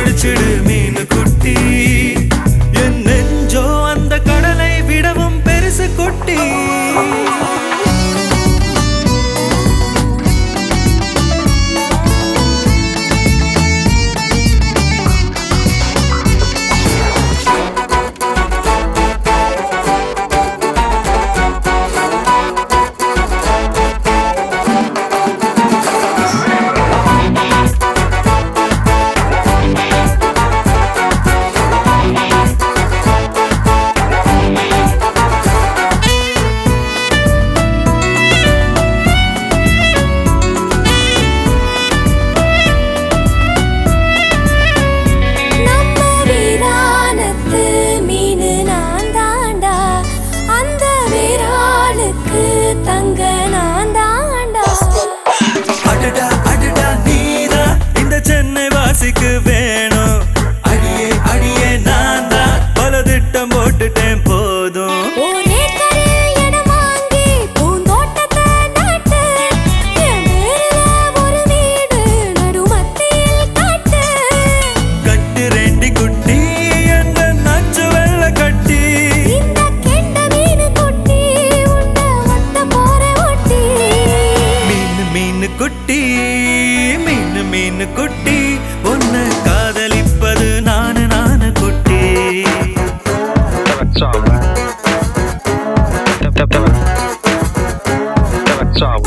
பிடிச்சிடு மீன் குட்டி என் நெஞ்சோ அந்த கடலை விடவும் பெருசு குட்டி நம்ம வீராணத்து மீனு நான் தாண்டா அந்த வீராளுக்கு தங்க நான் தாண்டா அடடா அடடா நீதா இந்த சென்னை வாசிக்கு வேணும் அடியே அடியே நான் தான் பல திட்டம் போட்டுட்டேன் போதும் ஒரே கரையில் இடம் வாங்கி பூந்தோட்டத்தை நட்டு என் பேருல ஒரு வீடு நடுமத்தியில் கட்டு கட்டு ரெண்டி குட்டி என்ன நச்சு வெள்ள கட்டி இந்த கெண்ட மீனு குட்டி உன்னை ஒட்ட போற ஒட்டி மீன் மீன் குட்டி மீன் மீன் குட்டி உன்னை காதலிப்பது நானு நானு குட்டி Ciao. Ciao.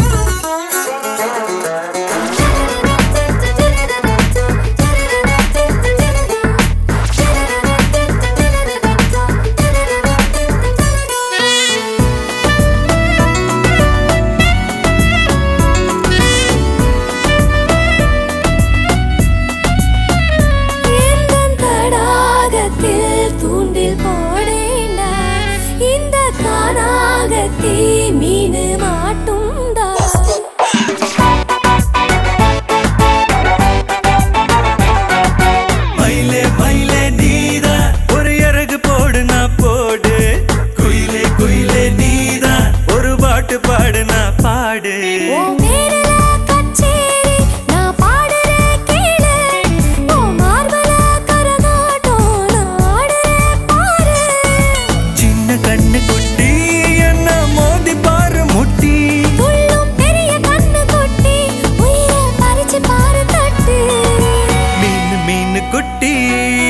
எந்தன் தடாகத்தில் தூண்டில் போடேண்டா இந்த கானாகத்தி மீனு மாட்டுண்டா மயிலே மயிலே நீதா ஒரு இறகு போடு நான் போடு குயிலே குயிலே நீதா ஒரு பாட்டு பாடு நான் பாடு உன் பேருல கச்சேரி நான் பாடுறேன் கேளு உன் மார்பல கரகாட்டம் நான் ஆடுறேன் பாரு சின்ன கண்ணு குட்டி என்ன மோதி பாரு முட்டி துள்ளும் பெரிய கண்ணு குட்டி உயிரை பறிச்சு பாரு தட்டு மீன் மீன் குட்டி